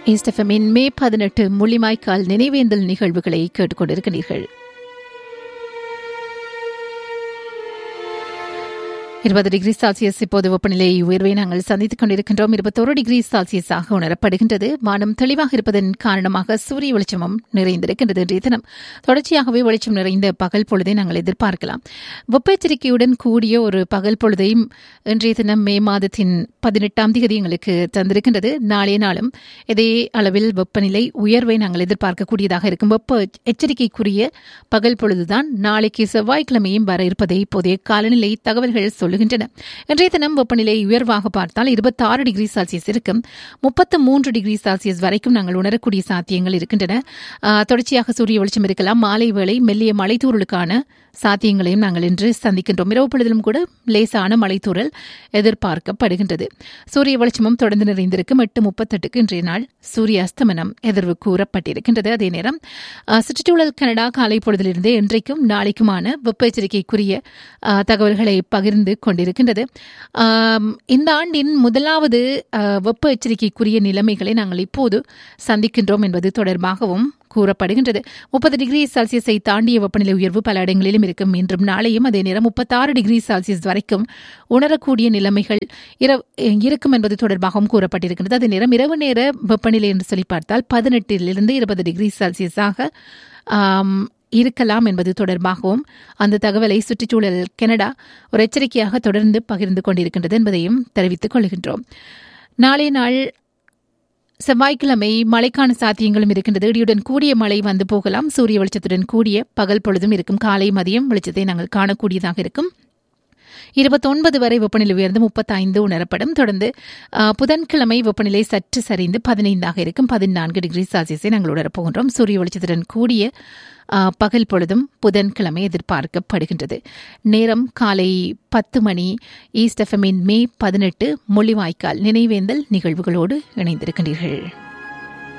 ஈஸ்டெஃபமின் மே பதினெட்டு முள்ளிமாய்க்கால் நினைவேந்தல் நிகழ்வுகளை கேட்டுக்கொண்டிருக்கிறீர்கள் இருபது டிகிரி செல்சியஸ் இப்போது வெப்பநிலை உயர்வை நாங்கள் சந்தித்துக் கொண்டிருக்கின்றோம் இருபத்தோரு டிகிரி செல்சியஸாக உணரப்படுகின்றது வானம் தெளிவாக இருப்பதன் காரணமாக சூரிய வெளிச்சமும் நிறைந்திருக்கின்றது இன்றைய தினம் தொடர்ச்சியாகவே வெளிச்சம் நிறைந்த பகல் பொழுதை நாங்கள் எதிர்பார்க்கலாம் வெப்ப எச்சரிக்கையுடன் கூடிய ஒரு பகல் பொழுதையும் இன்றைய தினம் மே மாதத்தின் பதினெட்டாம் தேதி எங்களுக்கு தந்திருக்கின்றது நாளைய நாளும் இதே அளவில் வெப்பநிலை உயர்வை நாங்கள் எதிர்பார்க்கக்கூடியதாக இருக்கும் வெப்ப எச்சரிக்கைக்குரிய பகல் பொழுதுதான் நாளைக்கு செவ்வாய்க்கிழமையும் வர இருப்பதை இப்போதைய காலநிலை தகவல்கள் சொல்லுகின்றன இன்றைய தினம் வெப்பநிலை உயர்வாக பார்த்தால் இருபத்தி ஆறு டிகிரி செல்சியஸ் இருக்கும் முப்பத்து மூன்று டிகிரி செல்சியஸ் வரைக்கும் நாங்கள் உணரக்கூடிய சாத்தியங்கள் இருக்கின்றன தொடர்ச்சியாக சூரிய வெளிச்சம் இருக்கலாம் மாலை வேளை மெல்லிய மலைத்தூரலுக்கான சாத்தியங்களையும் நாங்கள் இன்று சந்திக்கின்றோம் இரவு பொழுதிலும் கூட லேசான மலைத்தூரல் எதிர்பார்க்கப்படுகின்றது சூரிய வெளிச்சமும் தொடர்ந்து நிறைந்திருக்கும் எட்டு முப்பத்தெட்டுக்கு இன்றைய நாள் சூரிய அஸ்தமனம் எதிர்வு கூறப்பட்டிருக்கின்றது அதே நேரம் சுற்றுச்சூழல் கனடா காலை பொழுதிலிருந்தே இன்றைக்கும் நாளைக்குமான வெப்ப எச்சரிக்கைக்குரிய தகவல்களை பகிர்ந்து கொண்டிருக்கின்றது இந்த ஆண்டின் முதலாவது வெப்ப எச்சரிக்கைக்குரிய நிலைமைகளை நாங்கள் இப்போது சந்திக்கின்றோம் என்பது தொடர்பாகவும் கூறப்படுகின்றது முப்பது டிகிரி செல்சியஸை தாண்டிய வெப்பநிலை உயர்வு பல இடங்களிலும் இருக்கும் இன்றும் நாளையும் அதே நேரம் முப்பத்தாறு டிகிரி செல்சியஸ் வரைக்கும் உணரக்கூடிய நிலைமைகள் இருக்கும் என்பது தொடர்பாகவும் கூறப்பட்டிருக்கின்றது அதே நேரம் இரவு நேர வெப்பநிலை என்று சொல்லி பார்த்தால் பதினெட்டிலிருந்து இருபது டிகிரி செல்சியஸாக இருக்கலாம் என்பது தொடர்பாகவும் அந்த தகவலை சுற்றுச்சூழல் கனடா ஒரு எச்சரிக்கையாக தொடர்ந்து பகிர்ந்து கொண்டிருக்கின்றது என்பதையும் தெரிவித்துக் கொள்கின்றோம் நாளை நாள் செவ்வாய்க்கிழமை மழைக்கான சாத்தியங்களும் இருக்கின்றது இடியுடன் கூடிய மழை வந்து போகலாம் சூரிய வெளிச்சத்துடன் கூடிய பகல் பொழுதும் இருக்கும் காலை மதியம் வெளிச்சத்தை நாங்கள் காணக்கூடியதாக இருக்கும் இருபத்தொன்பது வரை வெப்பநிலை உயர்ந்து முப்பத்தைந்து உணரப்படும் தொடர்ந்து புதன்கிழமை வெப்பநிலை சற்று சரிந்து பதினைந்தாக இருக்கும் பதினான்கு டிகிரி செல்சியஸை நாங்கள் உணரப்போகின்றோம் சூரிய வெளிச்சத்துடன் கூடிய பகல் பொழுதும் புதன்கிழமை எதிர்பார்க்கப்படுகின்றது நேரம் காலை பத்து மணி ஈஸ்ட் எஃப்எம்மின் மே பதினெட்டு மொழிவாய்க்கால் நினைவேந்தல் நிகழ்வுகளோடு இணைந்திருக்கின்றீர்கள்